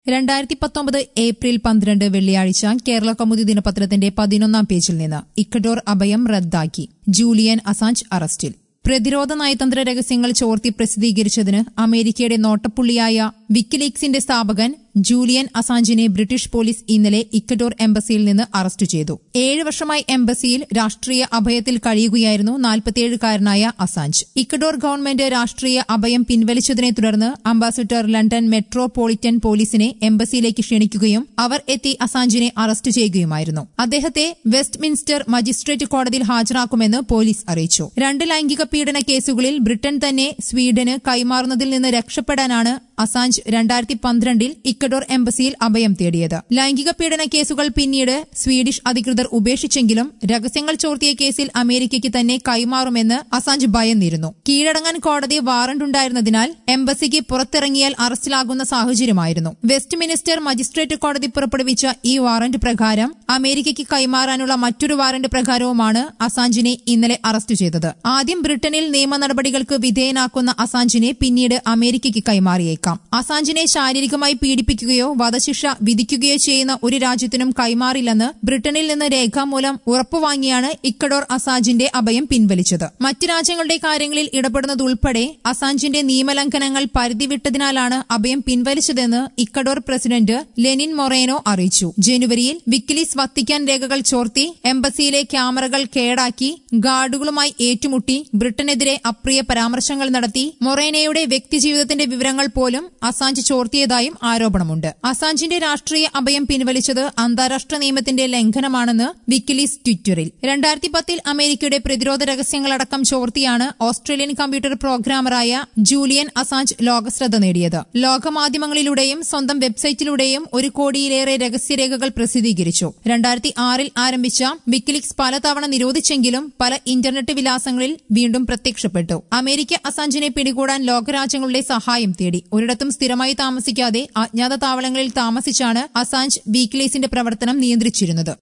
രണ്ടായിരത്തി പത്തൊമ്പത് ഏപ്രിൽ പന്ത്രണ്ട് വെള്ളിയാഴ്ച കേരള കൗമുദി ദിനപത്രത്തിന്റെ പതിനൊന്നാം പേജിൽ നിന്ന് ഇക്കഡോർ അഭയം റദ്ദാക്കി ജൂലിയൻ അസാഞ്ച് അറസ്റ്റിൽ പ്രതിരോധ നയതന്ത്ര രഹസ്യങ്ങൾ ചോർത്തി പ്രസിദ്ധീകരിച്ചതിന് അമേരിക്കയുടെ നോട്ടപ്പുള്ളിയായ വിക്കിലീക്സിന്റെ സ്ഥാപകൻ ജൂലിയൻ അസാഞ്ചിനെ ബ്രിട്ടീഷ് പോലീസ് ഇന്നലെ ഇക്കഡോർ എംബസിയിൽ നിന്ന് അറസ്റ്റ് ചെയ്തു ഏഴ് വർഷമായി എംബസിയിൽ രാഷ്ട്രീയ അഭയത്തിൽ കഴിയുകയായിരുന്നു നാൽപ്പത്തിയേഴുകാരനായ അസാഞ്ച് ഇക്കഡോർ ഗവൺമെന്റ് രാഷ്ട്രീയ അഭയം പിൻവലിച്ചതിനെ തുടർന്ന് അംബാസിഡർ ലണ്ടൻ മെട്രോപൊളിറ്റൻ പോലീസിനെ എംബസിയിലേക്ക് ക്ഷണിക്കുകയും അവർ എത്തി അസാഞ്ചിനെ അറസ്റ്റ് ചെയ്യുകയുമായിരുന്നു അദ്ദേഹത്തെ വെസ്റ്റ് മിൻസ്റ്റർ മജിസ്ട്രേറ്റ് കോടതിയിൽ ഹാജരാക്കുമെന്ന് പോലീസ് അറിയിച്ചു രണ്ട് ലൈംഗിക പീഡന കേസുകളിൽ ബ്രിട്ടൻ തന്നെ സ്വീഡന് കൈമാറുന്നതിൽ നിന്ന് രക്ഷപ്പെടാനാണ് അസാഞ്ച് രണ്ടായിരത്തി പന്ത്രണ്ടിൽ ഇക്കഡോർ എംബസിയിൽ അഭയം തേടിയത് ലൈംഗിക പീഡന കേസുകൾ പിന്നീട് സ്വീഡിഷ് അധികൃതർ ഉപേക്ഷിച്ചെങ്കിലും രഹസ്യങ്ങൾ ചോർത്തിയ കേസിൽ അമേരിക്കയ്ക്ക് തന്നെ കൈമാറുമെന്ന് അസാഞ്ച് ഭയന്നിരുന്നു കീഴടങ്ങാൻ കോടതി വാറണ്ട് ഉണ്ടായിരുന്നതിനാൽ എംബസിക്ക് പുറത്തിറങ്ങിയാൽ അറസ്റ്റിലാകുന്ന സാഹചര്യമായിരുന്നു വെസ്റ്റ് മിനിസ്റ്റർ മജിസ്ട്രേറ്റ് കോടതി പുറപ്പെടുവിച്ച ഈ വാറന്റ് പ്രകാരം അമേരിക്കയ്ക്ക് കൈമാറാനുള്ള മറ്റൊരു വാറന്റ് പ്രകാരവുമാണ് അസാഞ്ചിനെ ഇന്നലെ അറസ്റ്റ് ചെയ്തത് ആദ്യം ബ്രിട്ടനിൽ നിയമ നടപടികൾക്ക് വിധേയനാക്കുന്ന അസാഞ്ചിനെ പിന്നീട് അമേരിക്കയ്ക്ക് കൈമാറിയേക്കാം അസാഞ്ചിനെ ശാരീരികമായി പീഡിപ്പിക്കുകയോ വധശിക്ഷ വിധിക്കുകയോ ചെയ്യുന്ന ഒരു രാജ്യത്തിനും കൈമാറില്ലെന്ന് ബ്രിട്ടനിൽ നിന്ന് രേഖാമൂലം ഉറപ്പുവാങ്ങിയാണ് ഇക്കഡോർ അസാഞ്ചിന്റെ അഭയം പിൻവലിച്ചത് മറ്റ് രാജ്യങ്ങളുടെ കാര്യങ്ങളിൽ ഇടപെടുന്നതുൾപ്പെടെ അസാഞ്ചിന്റെ നിയമലംഘനങ്ങൾ പരിധിവിട്ടതിനാലാണ് അഭയം പിൻവലിച്ചതെന്ന് ഇക്കഡോർ പ്രസിഡന്റ് ലെനിൻ മൊറേനോ അറിയിച്ചു ജനുവരിയിൽ വിക്കിലീസ് വത്തിക്കാൻ രേഖകൾ ചോർത്തി എംബസിയിലെ ക്യാമറകൾ കേടാക്കി ഗാർഡുകളുമായി ഏറ്റുമുട്ടി ബ്രിട്ടനെതിരെ അപ്രിയ പരാമർശങ്ങൾ നടത്തി മൊറേനയുടെ വ്യക്തിജീവിതത്തിന്റെ വിവരങ്ങൾ പോലും അസാഞ്ച് ചോർത്തിയതായും ആരോപണമുണ്ട് അസാഞ്ചിന്റെ രാഷ്ട്രീയ അഭയം പിൻവലിച്ചത് അന്താരാഷ്ട്ര നിയമത്തിന്റെ ലംഘനമാണെന്ന് വിക്കിലീസ് ട്വിറ്ററിൽ രണ്ടായിരത്തി പത്തിൽ അമേരിക്കയുടെ പ്രതിരോധ രഹസ്യങ്ങളടക്കം ചോർത്തിയാണ് ഓസ്ട്രേലിയൻ കമ്പ്യൂട്ടർ പ്രോഗ്രാമറായ ജൂലിയൻ അസാഞ്ച് ലോകശ്രദ്ധ നേടിയത് ലോകമാധ്യമങ്ങളിലൂടെയും സ്വന്തം വെബ്സൈറ്റിലൂടെയും ഒരു കോടിയിലേറെ രഹസ്യരേഖകൾ പ്രസിദ്ധീകരിച്ചു രണ്ടായിരത്തി ആറിൽ ആരംഭിച്ച വിക്കിലിക്സ് പലതവണ നിരോധിച്ചെങ്കിലും പല ഇന്റർനെറ്റ് വിലാസങ്ങളിൽ വീണ്ടും പ്രത്യക്ഷപ്പെട്ടു അമേരിക്ക അസാഞ്ചിനെ പിടികൂടാൻ ലോകരാജ്യങ്ങളുടെ സഹായം തേടി ഒരിടത്തും സ്ഥിരമായി താമസിക്കാതെ അജ്ഞാത താവളങ്ങളിൽ താമസിച്ചാണ് അസാഞ്ച് വീക്ക്ലീസിന്റെ പ്രവർത്തനം നിയന്ത്രിച്ചിരുന്നത്